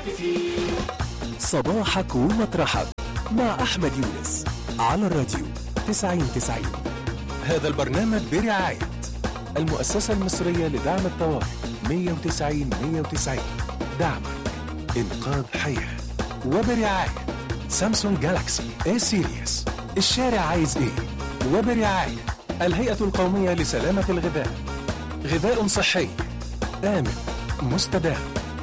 مخففين صباحك ومطرحك مع أحمد يونس على الراديو 90 90 هذا البرنامج برعاية المؤسسة المصرية لدعم الطوارئ 190 190 دعمك إنقاذ حياة وبرعاية سامسونج جالاكسي اي سيريس الشارع عايز ايه وبرعاية الهيئة القومية لسلامة الغذاء غذاء صحي آمن مستدام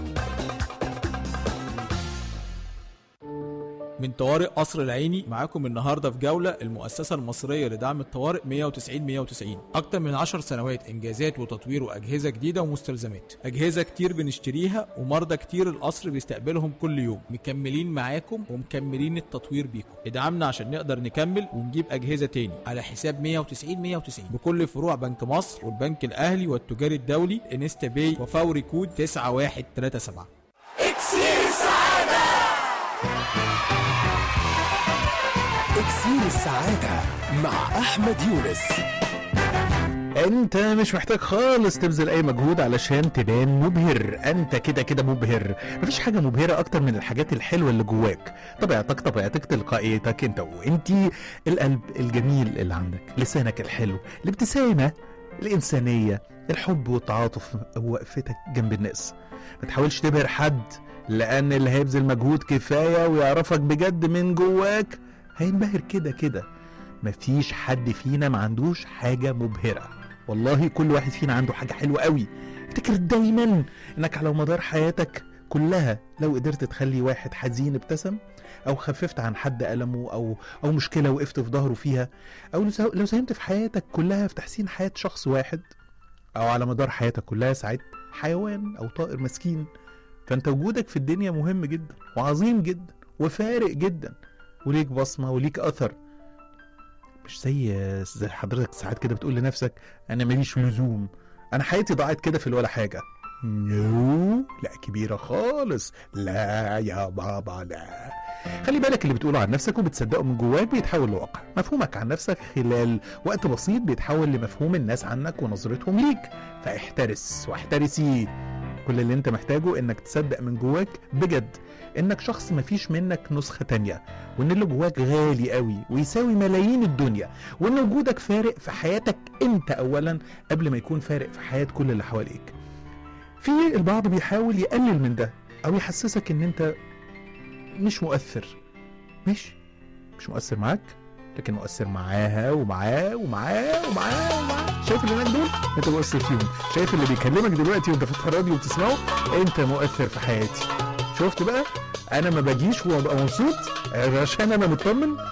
من طوارئ قصر العيني معاكم النهارده في جوله المؤسسه المصريه لدعم الطوارئ 190 190 اكتر من 10 سنوات انجازات وتطوير واجهزه جديده ومستلزمات اجهزه كتير بنشتريها ومرضى كتير القصر بيستقبلهم كل يوم مكملين معاكم ومكملين التطوير بيكم ادعمنا عشان نقدر نكمل ونجيب اجهزه تاني على حساب 190 190 بكل فروع بنك مصر والبنك الاهلي والتجاري الدولي انستا باي وفوري كود 9137 اكسير السعادة اكسير السعادة مع أحمد يونس انت مش محتاج خالص تبذل اي مجهود علشان تبان مبهر انت كده كده مبهر مفيش حاجه مبهره اكتر من الحاجات الحلوه اللي جواك طبيعتك طبيعتك تلقائيتك انت وانتي القلب الجميل اللي عندك لسانك الحلو الابتسامه الانسانيه الحب والتعاطف ووقفتك جنب الناس ما تحاولش تبهر حد لان اللي هيبذل مجهود كفايه ويعرفك بجد من جواك هينبهر كده كده مفيش حد فينا ما عندوش حاجة مبهرة والله كل واحد فينا عنده حاجة حلوة قوي افتكر دايما انك على مدار حياتك كلها لو قدرت تخلي واحد حزين ابتسم او خففت عن حد ألمه او او مشكلة وقفت في ظهره فيها او لو سا- لو ساهمت في حياتك كلها في تحسين حياة شخص واحد او على مدار حياتك كلها ساعدت حيوان او طائر مسكين فانت وجودك في الدنيا مهم جدا وعظيم جدا وفارق جدا وليك بصمة وليك أثر مش زي زي حضرتك ساعات كده بتقول لنفسك انا ماليش لزوم انا حياتي ضاعت كده في الولا حاجه نو لا كبيره خالص لا يا بابا لا خلي بالك اللي بتقوله عن نفسك وبتصدقه من جواك بيتحول لواقع مفهومك عن نفسك خلال وقت بسيط بيتحول لمفهوم الناس عنك ونظرتهم ليك فاحترس واحترسي كل اللي انت محتاجه انك تصدق من جواك بجد انك شخص مفيش منك نسخة تانية وان اللي جواك غالي قوي ويساوي ملايين الدنيا وان وجودك فارق في حياتك انت اولا قبل ما يكون فارق في حياة كل اللي حواليك في البعض بيحاول يقلل من ده او يحسسك ان انت مش مؤثر مش مش مؤثر معاك لكن مؤثر معاها ومعاه ومعاه ومعاه ومعاه شايف اللي هناك دول انت مؤثر فيهم شايف اللي بيكلمك دلوقتي وانت فاتح الراديو وبتسمعه انت مؤثر في حياتي شفت بقى انا ما باجيش وابقى مبسوط عشان انا مطمن